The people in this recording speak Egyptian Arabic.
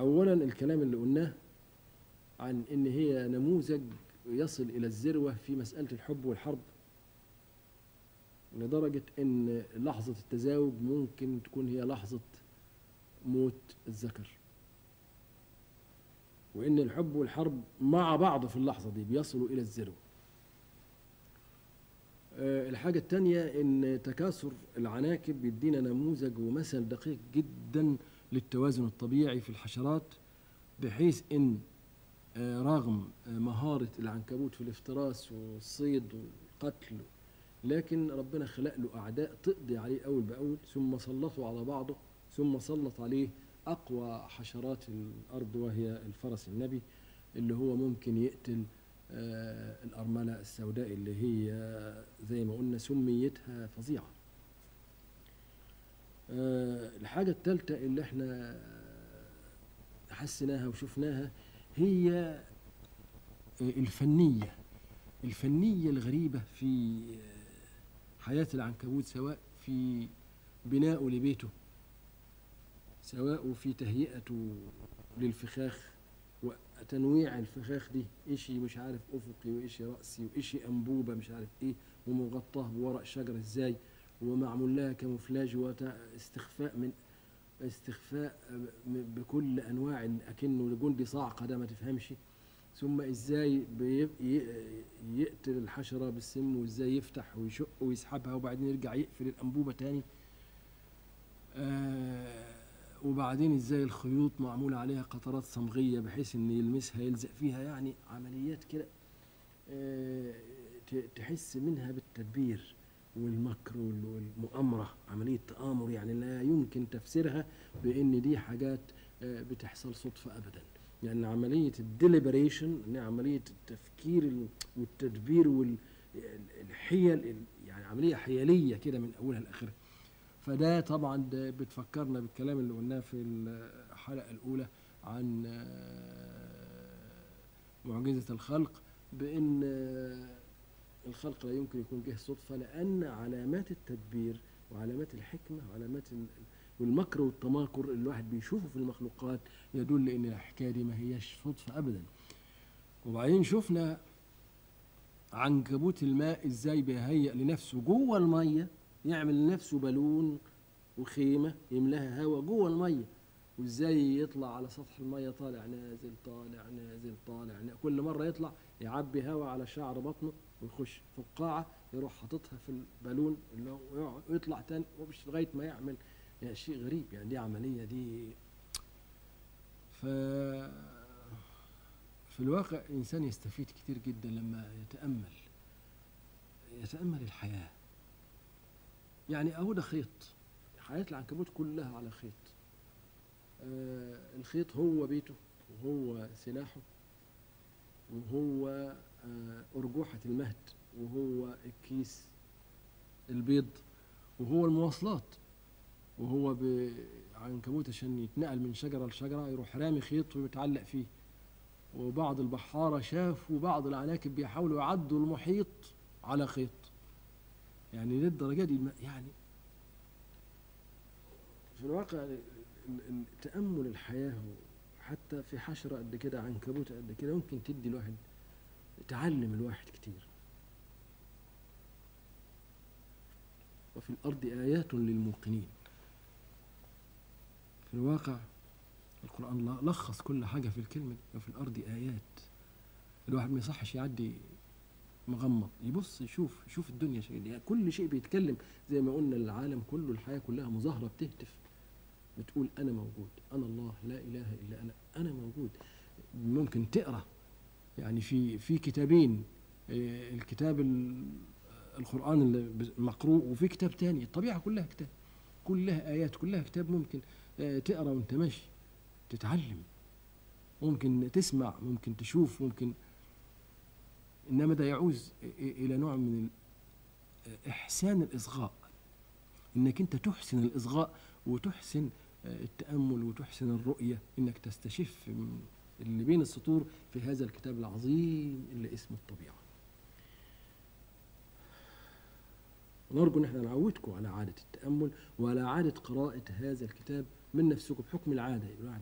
أولا الكلام اللي قلناه عن إن هي نموذج يصل إلى الذروة في مسألة الحب والحرب لدرجة إن لحظة التزاوج ممكن تكون هي لحظة موت الذكر وإن الحب والحرب مع بعض في اللحظة دي بيصلوا إلى الذروة آه، الحاجة التانية إن تكاثر العناكب بيدينا نموذج ومثل دقيق جدا للتوازن الطبيعي في الحشرات بحيث إن آه، رغم آه، مهارة العنكبوت في الافتراس والصيد والقتل لكن ربنا خلق له أعداء تقضي عليه أول بأول ثم سلطوا على بعضه ثم سلط عليه أقوى حشرات الأرض وهي الفرس النبي اللي هو ممكن يقتل آه، الأرملة السوداء اللي هي زي ما قلنا سميتها فظيعة آه، الحاجة الثالثة اللي احنا حسناها وشفناها هي الفنية الفنية الغريبة في حياة العنكبوت سواء في بنائه لبيته سواء في تهيئته للفخاخ وتنويع الفخاخ دي إشي مش عارف أفقي وإشي رأسي وإشي أنبوبة مش عارف إيه ومغطاه بورق شجر إزاي ومعمول لها كاموفلاج واستخفاء من استخفاء م- بكل انواع ال- اكنه جندي صاعقه ده ما تفهمش ثم ازاي بي- ي- يقتل الحشره بالسم وازاي يفتح ويشق ويسحبها وبعدين يرجع يقفل الانبوبه تاني آه وبعدين ازاي الخيوط معمول عليها قطرات صمغيه بحيث ان يلمسها يلزق فيها يعني عمليات كده آه ت- تحس منها بالتدبير والمكر وال- والمؤامرة عملية تآمر يعني لا يمكن تفسيرها بأن دي حاجات آه، بتحصل صدفة أبدا يعني عملية الديليبريشن إن عملية التفكير ال- والتدبير والحيل يعني عملية حيلية كده من أولها لآخرها فده طبعا ده بتفكرنا بالكلام اللي قلناه في الحلقة الأولى عن آه، معجزة الخلق بأن آه، الخلق لا يمكن يكون جه صدفة لأن علامات التدبير وعلامات الحكمة وعلامات ال- والمكر والتماكر اللي الواحد بيشوفه في المخلوقات يدل إن الحكاية دي ما هيش صدفة أبدا وبعدين شفنا عنكبوت الماء ازاي بيهيئ لنفسه جوه المية يعمل لنفسه بالون وخيمة يملاها هواء جوه المية وازاي يطلع على سطح المية طالع نازل طالع نازل طالع نازل. كل مرة يطلع يعبي هواء على شعر بطنه ويخش في القاعة يروح حاططها في البالون اللي هو ويقعد- ويطلع تاني ومش لغاية ما يعمل يعني شيء غريب يعني دي عملية دي ف في الواقع الإنسان يستفيد كتير جدا لما يتأمل يتأمل الحياة يعني أهو ده خيط حياة العنكبوت كلها على خيط آه الخيط هو بيته وهو سلاحه وهو آه أرجوحة المهد وهو الكيس البيض وهو المواصلات وهو عنكبوت عشان يتنقل من شجرة لشجرة يروح رامي خيط ويتعلق فيه وبعض البحارة شافوا بعض العناكب بيحاولوا يعدوا المحيط على خيط يعني للدرجة دي ما- يعني في الواقع ال- ال- تأمل الحياة حتى في حشرة قد كده عنكبوت قد كده ممكن تدي الواحد تعلم الواحد كتير وفي الأرض آيات للموقنين في الواقع القرآن ل- لخص كل حاجة في الكلمة دي وفي الأرض آيات الواحد ما يصحش يعدي مغمض يبص يشوف يشوف الدنيا شيء يعني كل شيء بيتكلم زي ما قلنا العالم كله الحياة كلها مظاهرة بتهتف بتقول أنا موجود أنا الله لا إله إلا أنا أنا موجود ممكن تقرأ يعني في في كتابين آه، الكتاب ال- القرآن اللي ب- مقروء وفي كتاب تاني الطبيعة كلها كتاب كلها آيات كلها كتاب ممكن آه، تقرأ وأنت ماشي تتعلم ممكن تسمع ممكن تشوف ممكن إنما ده يعوز إ- إلى نوع من ال- إحسان الإصغاء إنك أنت تحسن الإصغاء وتحسن آه، التأمل وتحسن الرؤية إنك تستشف من اللي بين السطور في هذا الكتاب العظيم اللي اسمه الطبيعة ونرجو ان احنا نعودكم على عادة التأمل وعلى عادة قراءة هذا الكتاب من نفسكم بحكم العادة الواحد